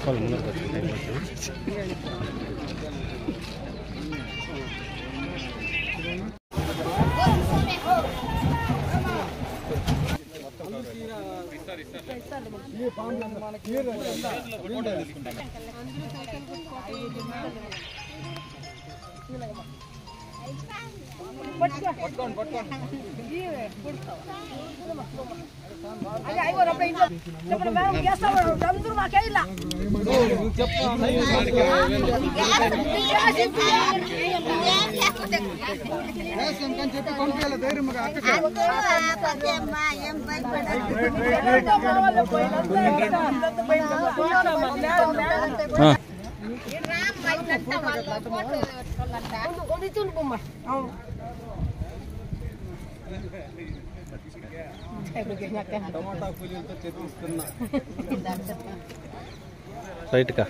రైట్కా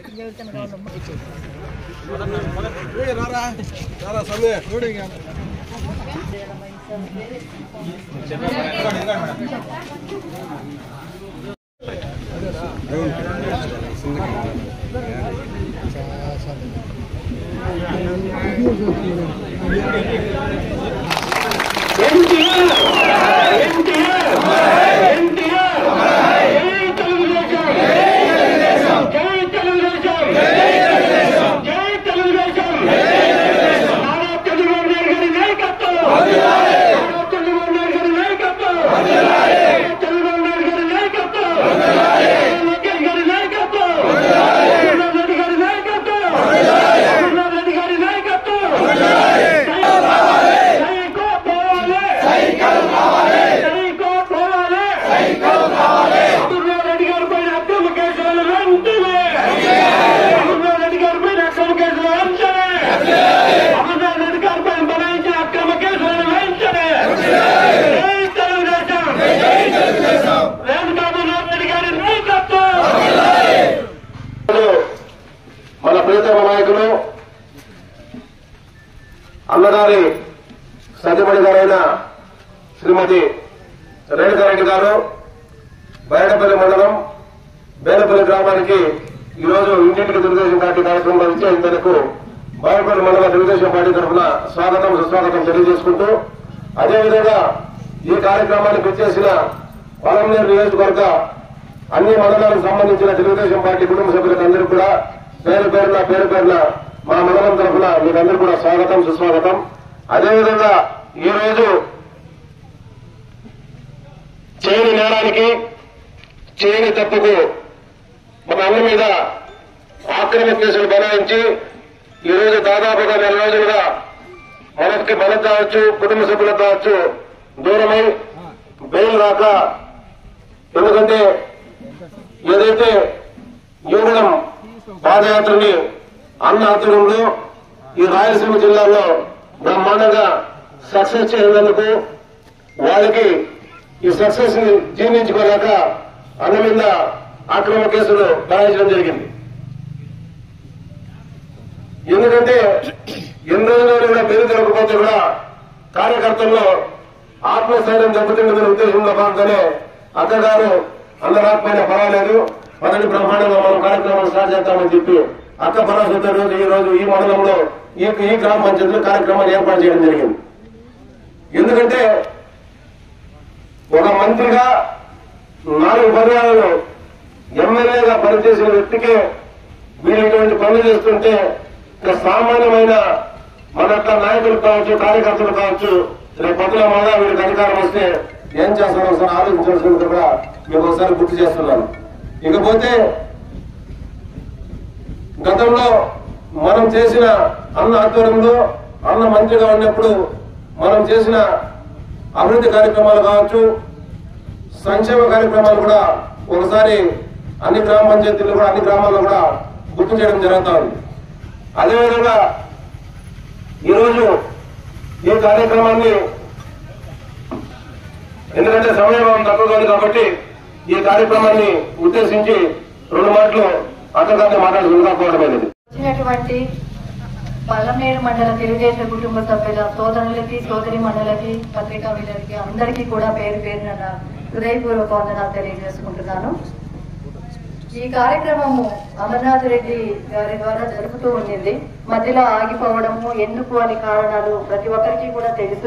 మన ప్రియతమ నాయకులు అన్నగారి సతీమణి గారైన శ్రీమతి రేణుకారెడ్డి గారు బయటపల్లి మండలం బేడపల్లి గ్రామానికి ఈరోజు ఇంటింటికి తెలుగుదేశం పార్టీ కార్యక్రమంలో ఇచ్చేందుకు బయటపల్లి మండల తెలుగుదేశం పార్టీ తరఫున స్వాగతం సుస్వాగతం తెలియజేసుకుంటూ అదేవిధంగా ఈ కార్యక్రమానికి వచ్చేసిన పొలంనేరు నియోజకవర్గ అన్ని మండలాలకు సంబంధించిన తెలుగుదేశం పార్టీ కుటుంబ సభ్యులకు అందరూ కూడా పేరు పేరున పేరు పేరున మా మండలం తరఫున మీకందరూ కూడా స్వాగతం సుస్వాగతం అదేవిధంగా ఈ రోజు చేయని నేరానికి చేయని తప్పుకు మన అన్న మీద ఆక్రమ కేసులు బనాయించి ఈ రోజు దాదాపుగా నెల రోజులుగా మనకి మనకు కావచ్చు కుటుంబ సభ్యులకు కావచ్చు దూరమై బెయిల్ రాక ఎందుకంటే ఏదైతే యోగడం పాదయాత్రని అన్న ఆధ్వర్యంలో ఈ రాయలసీమ జిల్లాలో బ్రహ్మాండంగా సక్సెస్ చేసినందుకు వాళ్ళకి ఈ సక్సెస్ ని జీర్ణించుకోలేక అన్న మీద ఆక్రమణ కేసులు బనాయించడం జరిగింది ఎందుకంటే ఎన్ని రోజులు కూడా బెయిల్ దొరకకపోతే కూడా కార్యకర్తల్లో ఆత్మస్థైర్యం దెబ్బతింటుందనే ఉద్దేశంలో భాగంగానే అక్కగారు అందరాత్మైన పర్వాలేదు మొదటి బ్రహ్మాండంగా మనం కార్యక్రమం స్టార్ట్ చేస్తామని చెప్పి అక్క భరోసా రోజు ఈ రోజు ఈ మండలంలో ఈ ఈ గ్రామ పంచాయతీలో కార్యక్రమాన్ని ఏర్పాటు చేయడం జరిగింది ఎందుకంటే ఒక మంత్రిగా నాలుగు పర్యాలను ఎమ్మెల్యేగా పనిచేసిన వ్యక్తికే వీళ్ళు ఇటువంటి పనులు చేస్తుంటే ఇక సామాన్యమైన మన యొక్క నాయకులు కావచ్చు కార్యకర్తలు కావచ్చు రేపు పొద్దున మళ్ళా వీళ్ళకి అధికారం వస్తే ఏం చేస్తారో ఒకసారి ఆలోచించాల్సింది కూడా మీకు ఒకసారి గుర్తు చేస్తున్నాను ఇకపోతే గతంలో మనం చేసిన అన్న ఆధ్వర్యంలో అన్న మంత్రిగా ఉన్నప్పుడు మనం చేసిన అభివృద్ధి కార్యక్రమాలు కావచ్చు సంక్షేమ కార్యక్రమాలు కూడా ఒకసారి అన్ని గ్రామ పంచాయతీలు కూడా అన్ని గ్రామాల్లో కూడా గుర్తు చేయడం జరుగుతా ఉంది అదేవిధంగా ఈరోజు ఈ కార్యక్రమాన్ని ఎందుకంటే సమయం తక్కువగా ఉంది కాబట్టి ఈ కార్యక్రమాన్ని ఉద్దేశించి రెండు మాటలు అక్కగానే మాట్లాడుకుంటా కోరమైనది వచ్చినటువంటి పల్లమేరు మండల తెలుగుదేశం కుటుంబ సభ్యుల సోదరులకి సోదరి మండలకి పత్రికా విలేకరులకి అందరికీ కూడా పేరు పేరున నా హృదయపూర్వక వందనాలు తెలియజేసుకుంటున్నాను ఈ కార్యక్రమము అమర్నాథ్ రెడ్డి గారి ద్వారా జరుగుతూ ఉండింది మధ్యలో ఆగిపోవడము ఎందుకు అని కారణాలు ప్రతి ఒక్కరికి కూడా తెలుసు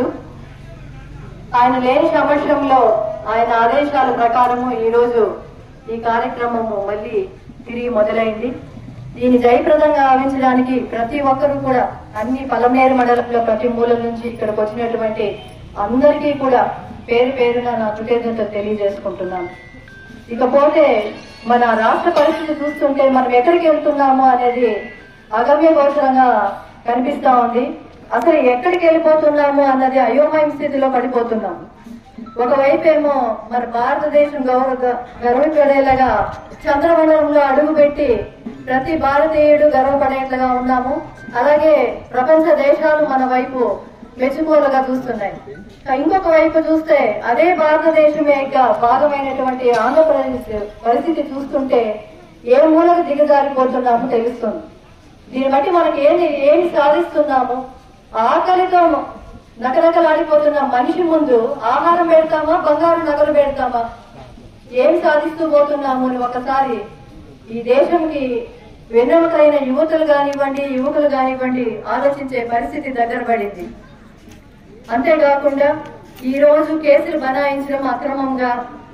ఆయన లేని సమక్షంలో ఆయన ఆదేశాల ప్రకారము ఈ రోజు ఈ కార్యక్రమము మళ్ళీ తిరిగి మొదలైంది దీని జయప్రదంగా ఆవించడానికి ప్రతి ఒక్కరూ కూడా అన్ని పలమనేరు మండలంలో ప్రతి మూల నుంచి ఇక్కడికి వచ్చినటువంటి అందరికీ కూడా పేరు పేరున నా కృతజ్ఞతలు తెలియజేసుకుంటున్నాను ఇకపోతే మన రాష్ట్ర పరిస్థితి చూస్తుంటే మనం ఎక్కడికి వెళ్తున్నాము అనేది అగమ్య గోచరంగా కనిపిస్తా ఉంది అసలు ఎక్కడికి వెళ్ళిపోతున్నాము అన్నది అయోమయం స్థితిలో పడిపోతున్నాం ఒకవైపు ఏమో మన భారతదేశం గౌరవ గర్వపడేలాగా చంద్రమండలంలో అడుగుపెట్టి ప్రతి భారతీయుడు గర్వపడేట్లుగా ఉన్నాము అలాగే ప్రపంచ దేశాలు మన వైపు మెచ్చుకోలుగా చూస్తున్నాయి ఇంకొక వైపు చూస్తే అదే భారతదేశం యొక్క భాగమైనటువంటి ఆంధ్రప్రదేశ్ పరిస్థితి చూస్తుంటే ఏ మూలకు దిగజారిపోతున్నామో తెలుస్తుంది దీన్ని బట్టి మనకి ఏమి ఏమి సాధిస్తున్నాము ఆకలితో నకనకలాడిపోతున్న మనిషి ముందు ఆహారం పెడతామా బంగారు నగలు పెడతామా ఏం సాధిస్తూ పోతున్నాము అని ఒకసారి ఈ దేశంకి వెన్నెముకైన యువతులు కానివ్వండి యువకులు కానివ్వండి ఆలోచించే పరిస్థితి దగ్గర పడింది అంతేకాకుండా ఈ రోజు కేసులు బనాయించడం అక్రమంగా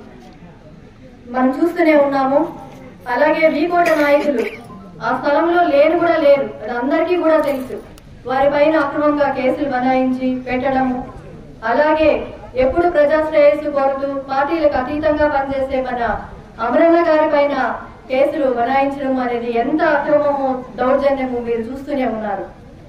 మనం చూస్తూనే ఉన్నాము అలాగే వీకోట నాయకులు ఆ స్థలంలో లేరు కూడా లేరు అది అందరికీ కూడా తెలుసు వారి పైన అక్రమంగా కేసులు బనాయించి పెట్టడము అలాగే ఎప్పుడు ప్రజా శ్రేయస్సు కోరుతూ పార్టీలకు అతీతంగా పనిచేసే మన అమరన్న గారి పైన కేసులు బనాయించడం అనేది ఎంత అక్రమము దౌర్జన్యము మీరు చూస్తూనే ఉన్నారు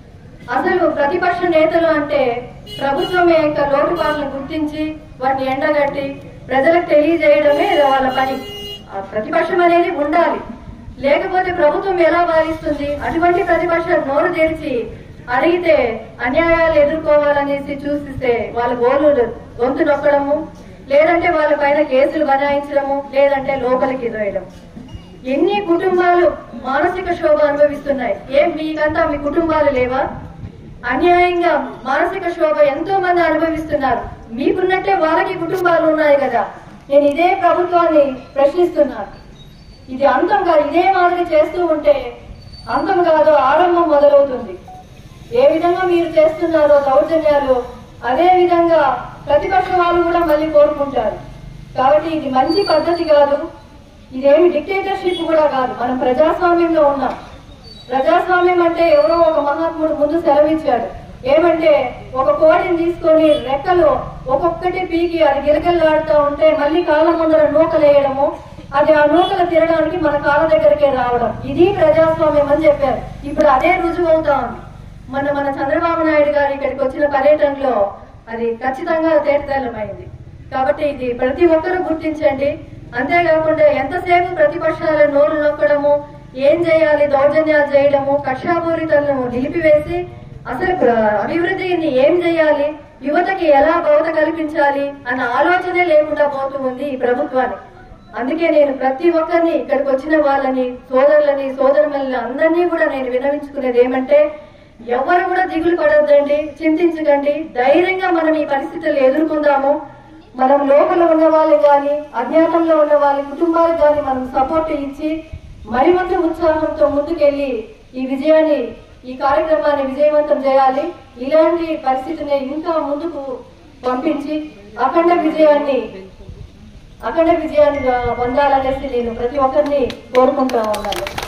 అసలు ప్రతిపక్ష నేతలు అంటే ప్రభుత్వం యొక్క లోటుపాట్లను గుర్తించి వాటిని ఎండగట్టి ప్రజలకు తెలియజేయడమే వాళ్ళ పని ఆ ప్రతిపక్షం అనేది ఉండాలి లేకపోతే ప్రభుత్వం ఎలా భావిస్తుంది అటువంటి ప్రతిపక్షం నోరు తెరిచి అడిగితే అన్యాయాలు ఎదుర్కోవాలనేసి చూసిస్తే వాళ్ళ గోలు గొంతు నొక్కడము లేదంటే వాళ్ళ పైన కేసులు బనాయించడము లేదంటే లోపలికి దోయడం ఎన్ని కుటుంబాలు మానసిక శోభ అనుభవిస్తున్నాయి ఏం మీకంతా మీ కుటుంబాలు లేవా అన్యాయంగా మానసిక శోభ ఎంతో మంది అనుభవిస్తున్నారు మీకున్నట్టే వాళ్ళకి కుటుంబాలు ఉన్నాయి కదా నేను ఇదే ప్రభుత్వాన్ని ప్రశ్నిస్తున్నాను ఇది అంతం కాదు ఇదే మాదిరి చేస్తూ ఉంటే అంతం కాదు ఆరంభం మొదలవుతుంది ఏ విధంగా మీరు చేస్తున్నారో దౌర్జన్యాలు అదే విధంగా ప్రతిపక్ష వాళ్ళు కూడా మళ్ళీ కోరుకుంటారు కాబట్టి ఇది మంచి పద్ధతి కాదు ఇదేమి డిక్టేటర్షిప్ కూడా కాదు మనం ప్రజాస్వామ్యంలో ఉన్నాం ప్రజాస్వామ్యం అంటే ఎవరో ఒక మహాత్ముడు ముందు సెలవిచ్చాడు ఏమంటే ఒక కోడిని తీసుకొని రెక్కలు ఒక్కొక్కటి పీకి అది గిలగిల్లాడుతూ ఉంటే మళ్ళీ కాళ్ళ ముందర నూకలేయడము అది ఆ నూకలు తినడానికి మన కాళ్ళ దగ్గరికే రావడం ఇది ప్రజాస్వామ్యం అని చెప్పారు ఇప్పుడు అదే రుజువు అవుతా ఉంది మన మన చంద్రబాబు నాయుడు గారు ఇక్కడికి వచ్చిన పర్యటనలో అది ఖచ్చితంగా తేటతెల్లమైంది కాబట్టి ఇది ప్రతి ఒక్కరూ గుర్తించండి అంతేకాకుండా ఎంతసేపు ప్రతిపక్షాల నోరు నొక్కడము ఏం చేయాలి దౌర్జన్యాలు చేయడము కక్షాపూరితలను నిలిపివేసి అసలు ప్ర- అభివృద్ధిని ఏం చేయాలి యువతకి ఎలా భవత కల్పించాలి అన్న ఆలోచనే లేకుండా పోతూ ఉంది ఈ ప్రభుత్వానికి అందుకే నేను ప్రతి ఒక్కరిని ఇక్కడికి వచ్చిన వాళ్ళని సోదరులని సోదరులని అందరినీ కూడా నేను వినవించుకునేది ఏమంటే ఎవరు కూడా దిగులు పడొద్దండి చింతించకండి ధైర్యంగా మనం ఈ పరిస్థితులు ఎదుర్కొందాము మనం లోపల ఉన్న వాళ్ళు కానీ అజ్ఞాతంలో ఉన్న వాళ్ళ కుటుంబాలకు కానీ మనం సపోర్ట్ ఇచ్చి మరింత ఉత్సాహంతో ముందుకెళ్లి ఈ విజయాన్ని ఈ కార్యక్రమాన్ని విజయవంతం చేయాలి ఇలాంటి పరిస్థితిని ఇంకా ముందుకు పంపించి అఖండ విజయాన్ని అఖండ విజయాన్ని పొందాలనేసి నేను ప్రతి ఒక్కరిని కోరుకుంటా ఉన్నాను